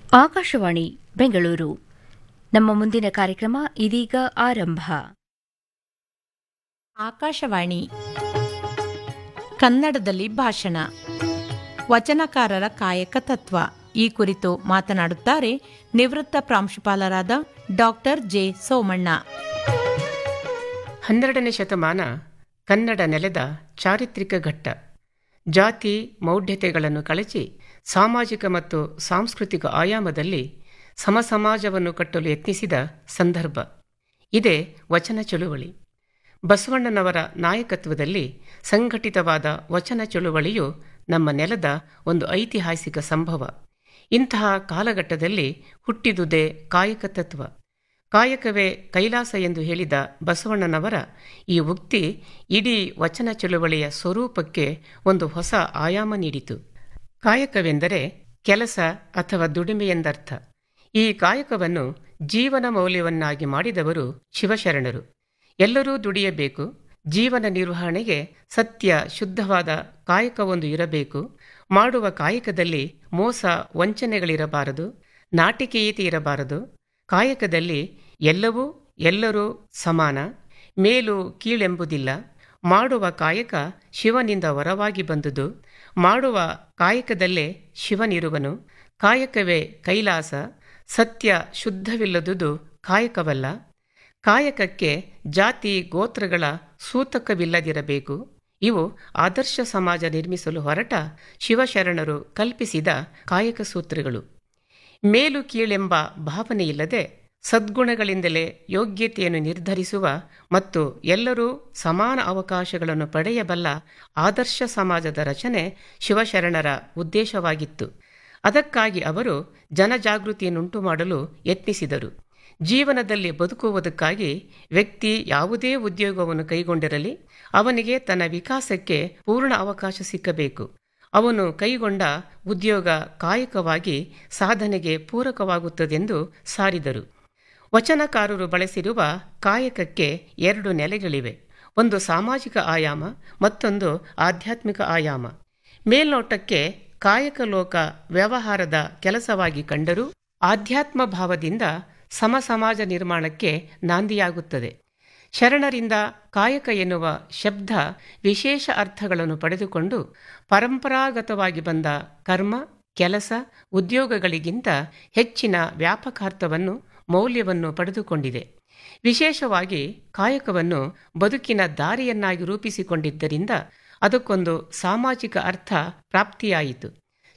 ಆಕಾಶವಾಣಿ ಬೆಂಗಳೂರು ನಮ್ಮ ಮುಂದಿನ ಕಾರ್ಯಕ್ರಮ ಇದೀಗ ಆರಂಭ ಆಕಾಶವಾಣಿ ಕನ್ನಡದಲ್ಲಿ ಭಾಷಣ ವಚನಕಾರರ ಕಾಯಕ ತತ್ವ ಈ ಕುರಿತು ಮಾತನಾಡುತ್ತಾರೆ ನಿವೃತ್ತ ಪ್ರಾಂಶುಪಾಲರಾದ ಡಾಕ್ಟರ್ ಜೆ ಸೋಮಣ್ಣ ಹನ್ನೆರಡನೇ ಶತಮಾನ ಕನ್ನಡ ನೆಲೆದ ಚಾರಿತ್ರಿಕ ಘಟ್ಟ ಜಾತಿ ಮೌಢ್ಯತೆಗಳನ್ನು ಕಳಚಿ ಸಾಮಾಜಿಕ ಮತ್ತು ಸಾಂಸ್ಕೃತಿಕ ಆಯಾಮದಲ್ಲಿ ಸಮಸಮಾಜವನ್ನು ಕಟ್ಟಲು ಯತ್ನಿಸಿದ ಸಂದರ್ಭ ಇದೇ ವಚನ ಚಳುವಳಿ ಬಸವಣ್ಣನವರ ನಾಯಕತ್ವದಲ್ಲಿ ಸಂಘಟಿತವಾದ ವಚನ ಚಳುವಳಿಯು ನಮ್ಮ ನೆಲದ ಒಂದು ಐತಿಹಾಸಿಕ ಸಂಭವ ಇಂತಹ ಕಾಲಘಟ್ಟದಲ್ಲಿ ಹುಟ್ಟಿದುದೇ ಕಾಯಕ ತತ್ವ ಕಾಯಕವೇ ಕೈಲಾಸ ಎಂದು ಹೇಳಿದ ಬಸವಣ್ಣನವರ ಈ ಉಕ್ತಿ ಇಡೀ ವಚನ ಚಳುವಳಿಯ ಸ್ವರೂಪಕ್ಕೆ ಒಂದು ಹೊಸ ಆಯಾಮ ನೀಡಿತು ಕಾಯಕವೆಂದರೆ ಕೆಲಸ ಅಥವಾ ದುಡಿಮೆ ಎಂದರ್ಥ ಈ ಕಾಯಕವನ್ನು ಜೀವನ ಮೌಲ್ಯವನ್ನಾಗಿ ಮಾಡಿದವರು ಶಿವಶರಣರು ಎಲ್ಲರೂ ದುಡಿಯಬೇಕು ಜೀವನ ನಿರ್ವಹಣೆಗೆ ಸತ್ಯ ಶುದ್ಧವಾದ ಕಾಯಕವೊಂದು ಇರಬೇಕು ಮಾಡುವ ಕಾಯಕದಲ್ಲಿ ಮೋಸ ವಂಚನೆಗಳಿರಬಾರದು ನಾಟಿಕೆಯೀತಿ ಇರಬಾರದು ಕಾಯಕದಲ್ಲಿ ಎಲ್ಲವೂ ಎಲ್ಲರೂ ಸಮಾನ ಮೇಲು ಕೀಳೆಂಬುದಿಲ್ಲ ಮಾಡುವ ಕಾಯಕ ಶಿವನಿಂದ ವರವಾಗಿ ಬಂದುದು ಮಾಡುವ ಕಾಯಕದಲ್ಲೇ ಶಿವನಿರುವನು ಕಾಯಕವೇ ಕೈಲಾಸ ಸತ್ಯ ಶುದ್ಧವಿಲ್ಲದುದು ಕಾಯಕವಲ್ಲ ಕಾಯಕಕ್ಕೆ ಜಾತಿ ಗೋತ್ರಗಳ ಸೂತಕವಿಲ್ಲದಿರಬೇಕು ಇವು ಆದರ್ಶ ಸಮಾಜ ನಿರ್ಮಿಸಲು ಹೊರಟ ಶಿವಶರಣರು ಕಲ್ಪಿಸಿದ ಕಾಯಕ ಸೂತ್ರಗಳು ಮೇಲು ಕೀಳೆಂಬ ಭಾವನೆಯಿಲ್ಲದೆ ಸದ್ಗುಣಗಳಿಂದಲೇ ಯೋಗ್ಯತೆಯನ್ನು ನಿರ್ಧರಿಸುವ ಮತ್ತು ಎಲ್ಲರೂ ಸಮಾನ ಅವಕಾಶಗಳನ್ನು ಪಡೆಯಬಲ್ಲ ಆದರ್ಶ ಸಮಾಜದ ರಚನೆ ಶಿವಶರಣರ ಉದ್ದೇಶವಾಗಿತ್ತು ಅದಕ್ಕಾಗಿ ಅವರು ಜನಜಾಗೃತಿಯನ್ನುಂಟು ಮಾಡಲು ಯತ್ನಿಸಿದರು ಜೀವನದಲ್ಲಿ ಬದುಕುವುದಕ್ಕಾಗಿ ವ್ಯಕ್ತಿ ಯಾವುದೇ ಉದ್ಯೋಗವನ್ನು ಕೈಗೊಂಡಿರಲಿ ಅವನಿಗೆ ತನ್ನ ವಿಕಾಸಕ್ಕೆ ಪೂರ್ಣ ಅವಕಾಶ ಸಿಕ್ಕಬೇಕು ಅವನು ಕೈಗೊಂಡ ಉದ್ಯೋಗ ಕಾಯಕವಾಗಿ ಸಾಧನೆಗೆ ಪೂರಕವಾಗುತ್ತದೆಂದು ಸಾರಿದರು ವಚನಕಾರರು ಬಳಸಿರುವ ಕಾಯಕಕ್ಕೆ ಎರಡು ನೆಲೆಗಳಿವೆ ಒಂದು ಸಾಮಾಜಿಕ ಆಯಾಮ ಮತ್ತೊಂದು ಆಧ್ಯಾತ್ಮಿಕ ಆಯಾಮ ಮೇಲ್ನೋಟಕ್ಕೆ ಕಾಯಕ ಲೋಕ ವ್ಯವಹಾರದ ಕೆಲಸವಾಗಿ ಕಂಡರೂ ಆಧ್ಯಾತ್ಮ ಭಾವದಿಂದ ಸಮ ಸಮಾಜ ನಿರ್ಮಾಣಕ್ಕೆ ನಾಂದಿಯಾಗುತ್ತದೆ ಶರಣರಿಂದ ಕಾಯಕ ಎನ್ನುವ ಶಬ್ದ ವಿಶೇಷ ಅರ್ಥಗಳನ್ನು ಪಡೆದುಕೊಂಡು ಪರಂಪರಾಗತವಾಗಿ ಬಂದ ಕರ್ಮ ಕೆಲಸ ಉದ್ಯೋಗಗಳಿಗಿಂತ ಹೆಚ್ಚಿನ ವ್ಯಾಪಕಾರ್ಥವನ್ನು ಮೌಲ್ಯವನ್ನು ಪಡೆದುಕೊಂಡಿದೆ ವಿಶೇಷವಾಗಿ ಕಾಯಕವನ್ನು ಬದುಕಿನ ದಾರಿಯನ್ನಾಗಿ ರೂಪಿಸಿಕೊಂಡಿದ್ದರಿಂದ ಅದಕ್ಕೊಂದು ಸಾಮಾಜಿಕ ಅರ್ಥ ಪ್ರಾಪ್ತಿಯಾಯಿತು